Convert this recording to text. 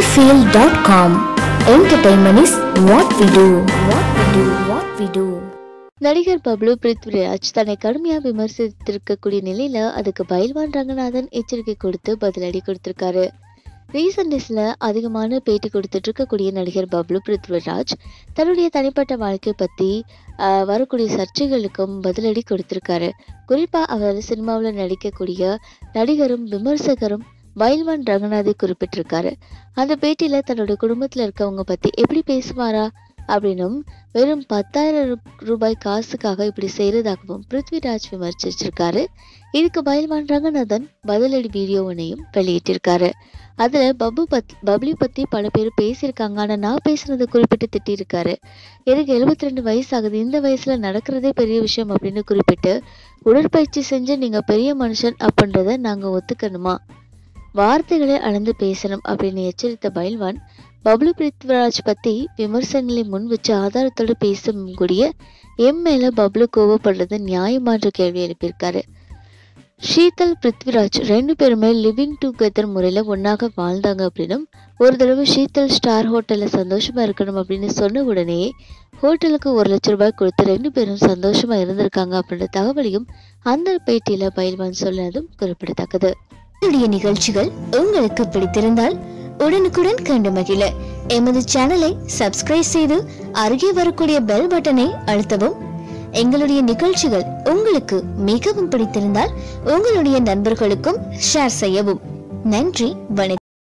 sunnyfield.com. Entertainment is what we do. What we do. What we do. நடிகர் பப்ளு பிருத்விராஜ் தன்னை கடுமையா விமர்சித்திருக்கக்கூடிய நிலையில அதுக்கு பயில்வான் ரங்கநாதன் எச்சரிக்கை கொடுத்து பதிலடி கொடுத்திருக்காரு ரீசன்ட் டேஸ்ல அதிகமான பேட்டி கொடுத்துட்டு இருக்கக்கூடிய நடிகர் பப்ளு பிருத்விராஜ் தன்னுடைய தனிப்பட்ட வாழ்க்கை பத்தி ஆஹ், வரக்கூடிய சர்ச்சைகளுக்கும் பதிலடி கொடுத்திருக்காரு குறிப்பா அவர் சினிமாவில் நடிக்கக்கூடிய நடிகரும் விமர்சகரும் பயில்வான் ரங்கநாதை குறிப்பிட்டிருக்காரு அந்த பேட்டியில தன்னோட குடும்பத்துல இருக்கவங்க பத்தி எப்படி பேசுவாரா அப்படின்னும் வெறும் பத்தாயிரம் ரூ- ரூபாய் காசுக்காக இப்படி செய்யறதாகவும் பிருத்விராஜ் விமர்சிச்சிருக்காரு இதுக்கு பயில்வான் ரங்கநாதன் பதிலடி வீடியோ ஒன்னையும் வெளியிட்டிருக்காரு அதுல பபு பத் பப்ளி பத்தி பல பேர் பேசியிருக்காங்க ஆனா நான் பேசுனதை குறிப்பிட்டு திட்டிருக்காரு எனக்கு 72 ரெண்டு வயசு ஆகுது இந்த வயசுல நடக்கிறதே பெரிய விஷயம் அப்படின்னு குறிப்பிட்டு உடற்பயிற்சி செஞ்சு நீங்க பெரிய மனுஷன் அப்படின்றத நாங்க ஒத்துக்கணுமா வார்த்தைகளை அளந்து பேசணும் அப்படின்னு எச்சரித்த பயில்வான் பப்ளு பிருத்விராஜ் பத்தி விமர்சனங்களை முன் வச்சு ஆதாரத்தோடு பேசக்கூடிய எம் மேல பப்ளு கோவப்படுறது நியாயமான்ற கேள்வி எழுப்பியிருக்காரு ஷீதல் பிருத்விராஜ் ரெண்டு பேருமே லிவிங் டுகெதர் முறையில் ஒன்றாக வாழ்ந்தாங்க அப்படின்னும் ஒரு தடவை ஷீதல் ஸ்டார் ஹோட்டலில் சந்தோஷமா இருக்கணும் அப்படின்னு சொன்ன உடனே ஹோட்டலுக்கு ஒரு லட்ச ரூபாய் கொடுத்து ரெண்டு பேரும் சந்தோஷமா இருந்திருக்காங்க அப்படின்ற தகவலையும் அந்த பேட்டியில பயில்வான் சொன்னதும் குறிப்பிடத்தக்கது என்னுடைய நிகழ்ச்சிகள் உங்களுக்கு பிடித்திருந்தால் உடனுக்குடன் கண்டு மகிழ எமது சேனலை சப்ஸ்கிரைப் செய்து அருகே வரக்கூடிய பெல் பட்டனை அழுத்தவும் எங்களுடைய நிகழ்ச்சிகள் உங்களுக்கு மிகவும் பிடித்திருந்தால் உங்களுடைய நண்பர்களுக்கும் ஷேர் செய்யவும் நன்றி வணக்கம்